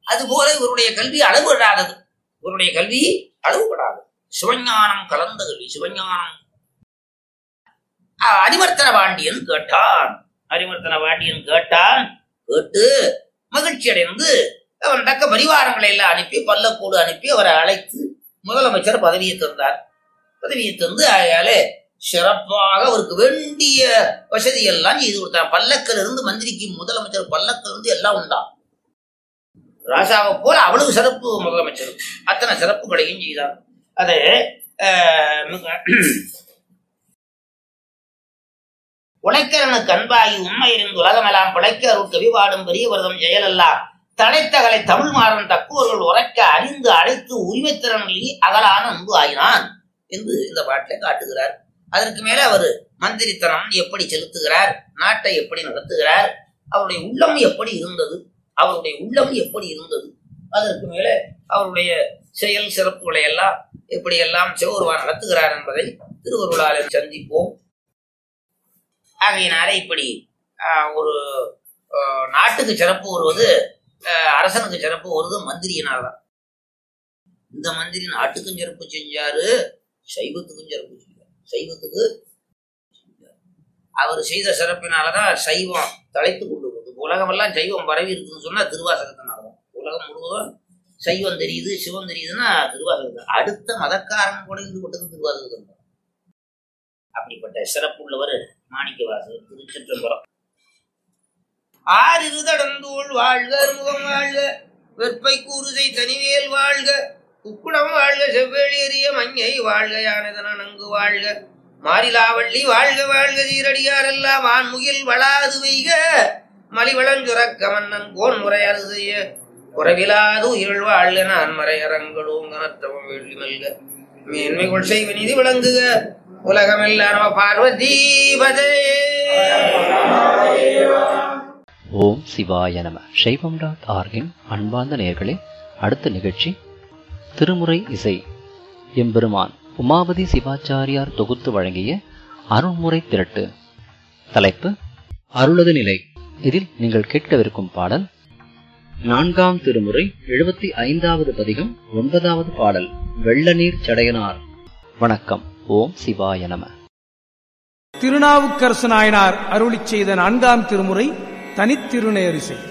அதுபோல இவருடைய கல்வி அளவுபடாதது இவருடைய கல்வி அளவுபடாதது சிவஞானம் கலந்த கல்வி சிவஞானம் அஹ், அரிமர்த்தன பாண்டியன் கேட்டான் அரிமர்த்தன பாண்டியன் கேட்டான் கேட்டு மகிழ்ச்சி அடைந்து அவன் தக்க பரிவாரங்களை எல்லாம் அனுப்பி பல்லக்கூடு அனுப்பி அவரை அழைத்து முதலமைச்சர் பதவியை தந்தார் பதவியை தந்து ஆகையாலே சிறப்பாக அவருக்கு வேண்டிய வசதி எல்லாம் செய்து கொடுத்தார் பல்லக்கில் இருந்து மந்திரிக்கு முதலமைச்சர் பல்லக்கில் இருந்து எல்லாம் உண்டா ராசாவை போல அவ்வளவு சிறப்பு முதலமைச்சர் அத்தனை சிறப்புகளையும் செய்தார் அது அஹ், மிக- உழைக்கிறனுக்கு அன்பாகி உண்மையிலிருந்து உலகமெல்லாம் பிழைக்க அருள் கவிபாடும் பெரிய விரதம் செயலெல்லாம் தடைத்தகலை தமிழ் மாறன் தக்குவர்கள் உரைக்க அறிந்து அழைத்து உரிமைத்திறனில் அகலான அன்பு ஆயினான் என்று இந்த பாட்டில் காட்டுகிறார் அதற்கு மேல அவர் மந்திரித்தனம் எப்படி செலுத்துகிறார் நாட்டை எப்படி நடத்துகிறார் அவருடைய உள்ளம் எப்படி இருந்தது அவருடைய உள்ளம் எப்படி இருந்தது அதற்கு மேலே அவருடைய செயல் சிறப்புகளை எல்லாம் எப்படி எல்லாம் சிவருவான் நடத்துகிறார் என்பதை திருவருளாளர் சந்திப்போம் ஆகையினாலே இப்படி ஆஹ், ஒரு ஆஹ், நாட்டுக்கு சிறப்பு வருவது ஆஹ், அரசனுக்கு சிறப்பு வருவது மந்திரியினால் தான் இந்த மந்திரி நாட்டுக்கும் சிறப்பு செஞ்சாரு சைவத்துக்கும் சிறப்பு செஞ்சார் சைவத்துக்கு செஞ்சாரு. அவர் செய்த சிறப்பினாலதான் சைவம் தலைத்து கொண்டு வருது உலகமெல்லாம் சைவம் பரவி இருக்குன்னு சொன்னா திருவாசகத்தினாலதான் உலகம் முழுவதும் சைவம் தெரியுது சிவம் தெரியுதுன்னா திருவாசகத்தான் அடுத்த மதக்காரன் கூட இருந்து விட்டது திருவாசகத்தான் தான். அப்படிப்பட்ட சிறப்புள்ளவர் மாணிக்கவாசகர் திருச்சிற்றம்பலம் ஆறிருதடந்தோள் வாழ்க முகம் வாழ்க வெற்பை கூறுதை தனிவேல் வாழ்க உக்குடம் வாழ்க செவ்வேளியறிய மஞ்சை வாழ்க யானதன நன்கு வாழ்க மாரிலாவள்ளி வாழ்க வாழ்க சீரடியாரெல்லாம் ஆண்முகில் வளாது வைக மலிவளஞ்சுரக்க மன்னன் கோன் முறையறு செய்ய குறைவிலாது உயிர் வாழ்க நான் மறையரங்களோம் கனத்தவம் வெள்ளி மல்க மேன்மைகள் செய்வ நிதி விளங்குக உலகமெல்லாம் நம பார்வதி பதையே ஓம் சிவாய நம சைவம் டாட் ஆர்கின் அன்பார்ந்த நேயர்களே அடுத்த நிகழ்ச்சி திருமுறை இசை எம்பெருமான் உமாபதி சிவாச்சாரியார் தொகுத்து வழங்கிய அருள்முறை திரட்டு தலைப்பு அருளது நிலை இதில் நீங்கள் கேட்கவிருக்கும் பாடல் நான்காம் திருமுறை எழுபத்தி ஐந்தாவது பதிகம் ஒன்பதாவது பாடல் வெள்ளநீர் சடையனார் வணக்கம் ஓம் சிவாய நம திருநாவுக்கரசு நாயனார் அருளிச் செய்த நான்காம் திருமுறை தனித்திருநேரிசை